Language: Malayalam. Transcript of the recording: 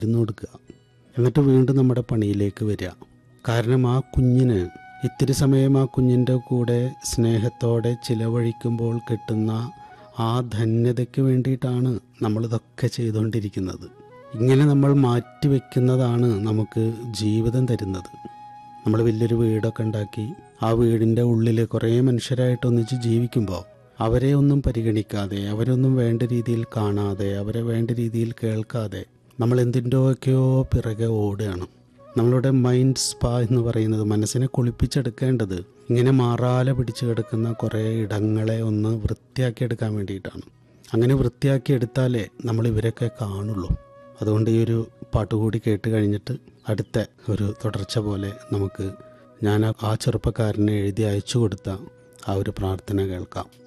മരുന്ന് കൊടുക്കുക എന്നിട്ട് വീണ്ടും നമ്മുടെ പണിയിലേക്ക് വരിക കാരണം ആ കുഞ്ഞിന് ഇത്തിരി സമയം ആ കുഞ്ഞിൻ്റെ കൂടെ സ്നേഹത്തോടെ ചിലവഴിക്കുമ്പോൾ കിട്ടുന്ന ആ ധന്യതയ്ക്ക് വേണ്ടിയിട്ടാണ് നമ്മളിതൊക്കെ ചെയ്തുകൊണ്ടിരിക്കുന്നത് ഇങ്ങനെ നമ്മൾ മാറ്റിവെക്കുന്നതാണ് നമുക്ക് ജീവിതം തരുന്നത് നമ്മൾ വലിയൊരു വീടൊക്കെ ഉണ്ടാക്കി ആ വീടിൻ്റെ ഉള്ളിൽ കുറേ മനുഷ്യരായിട്ട് ഒന്നിച്ച് ജീവിക്കുമ്പോൾ അവരെ ഒന്നും പരിഗണിക്കാതെ അവരൊന്നും വേണ്ട രീതിയിൽ കാണാതെ അവരെ വേണ്ട രീതിയിൽ കേൾക്കാതെ നമ്മൾ എന്തിൻ്റെയൊക്കെയോ പിറകെ ഓടുകയാണ് നമ്മളുടെ മൈൻഡ് സ്പാ എന്ന് പറയുന്നത് മനസ്സിനെ കുളിപ്പിച്ചെടുക്കേണ്ടത് ഇങ്ങനെ മാറാലെ പിടിച്ചു കിടക്കുന്ന കുറേ ഇടങ്ങളെ ഒന്ന് വൃത്തിയാക്കിയെടുക്കാൻ വേണ്ടിയിട്ടാണ് അങ്ങനെ വൃത്തിയാക്കിയെടുത്താലേ നമ്മൾ ഇവരൊക്കെ കാണുള്ളൂ അതുകൊണ്ട് ഈ ഒരു പാട്ടുകൂടി കേട്ട് കഴിഞ്ഞിട്ട് അടുത്ത ഒരു തുടർച്ച പോലെ നമുക്ക് ഞാൻ ആ ചെറുപ്പക്കാരനെ എഴുതി അയച്ചു കൊടുത്ത ആ ഒരു പ്രാർത്ഥന കേൾക്കാം